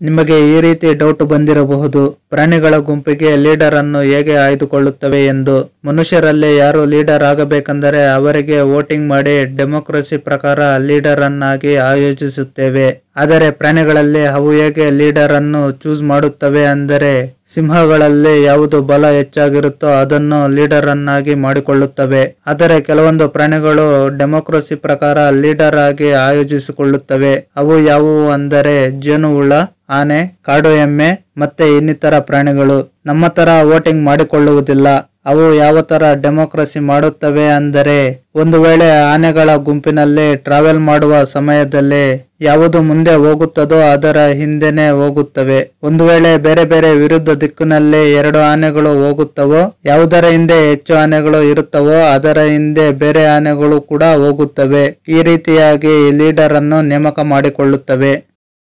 ನಿಮಗೆ ಈ ರೀತಿ ಡೌಟ್ ಬಂದಿರಬಹುದು ಪ್ರಾಣಿಗಳ ಗುಂಪಿಗೆ ಲೀಡರ್ ಅನ್ನು ಹೇಗೆ ಆಯ್ದುಕೊಳ್ಳುತ್ತವೆ ಎಂದು ಮನುಷ್ಯರಲ್ಲಿ ಯಾರು ಲೀಡರ್ ಆಗಬೇಕೆಂದರೆ ಅವರಿಗೆ ವೋಟಿಂಗ್ ಮಾಡಿ ಡೆಮೋಕ್ರಸಿ ಪ್ರಕಾರ ಲೀಡರ್ ಅನ್ನಾಗಿ ಆಯೋಜಿಸುತ್ತೇವೆ ಆದರೆ ಪ್ರಾಣಿಗಳಲ್ಲಿ ಅವು ಹೇಗೆ ಲೀಡರ್ ಅನ್ನು ಚೂಸ್ ಮಾಡುತ್ತವೆ ಅಂದರೆ ಸಿಂಹಗಳಲ್ಲಿ ಯಾವುದು ಬಲ ಹೆಚ್ಚಾಗಿರುತ್ತೋ ಅದನ್ನು ಲೀಡರ್ ಅನ್ನಾಗಿ ಮಾಡಿಕೊಳ್ಳುತ್ತವೆ ಆದರೆ ಕೆಲವೊಂದು ಪ್ರಾಣಿಗಳು ಡೆಮೋಕ್ರಸಿ ಪ್ರಕಾರ ಲೀಡರ್ ಆಗಿ ಆಯೋಜಿಸಿಕೊಳ್ಳುತ್ತವೆ ಅವು ಯಾವುವು ಅಂದರೆ ಜೇನುಹುಳ ಆನೆ ಕಾಡು ಎಮ್ಮೆ ಮತ್ತೆ ಇನ್ನಿತರ ಪ್ರಾಣಿಗಳು ನಮ್ಮ ತರ ವೋಟಿಂಗ್ ಮಾಡಿಕೊಳ್ಳುವುದಿಲ್ಲ ಅವು ಯಾವ ತರ ಡೆಮೋಕ್ರಸಿ ಮಾಡುತ್ತವೆ ಅಂದರೆ ಒಂದು ವೇಳೆ ಆನೆಗಳ ಗುಂಪಿನಲ್ಲಿ ಟ್ರಾವೆಲ್ ಮಾಡುವ ಸಮಯದಲ್ಲಿ ಯಾವುದು ಮುಂದೆ ಹೋಗುತ್ತದೋ ಅದರ ಹಿಂದೆನೆ ಹೋಗುತ್ತವೆ ಒಂದು ವೇಳೆ ಬೇರೆ ಬೇರೆ ವಿರುದ್ಧ ದಿಕ್ಕಿನಲ್ಲಿ ಎರಡು ಆನೆಗಳು ಹೋಗುತ್ತವೋ ಯಾವುದರ ಹಿಂದೆ ಹೆಚ್ಚು ಆನೆಗಳು ಇರುತ್ತವೋ ಅದರ ಹಿಂದೆ ಬೇರೆ ಆನೆಗಳು ಕೂಡ ಹೋಗುತ್ತವೆ ಈ ರೀತಿಯಾಗಿ ಲೀಡರ್ ಅನ್ನು ನೇಮಕ ಮಾಡಿಕೊಳ್ಳುತ್ತವೆ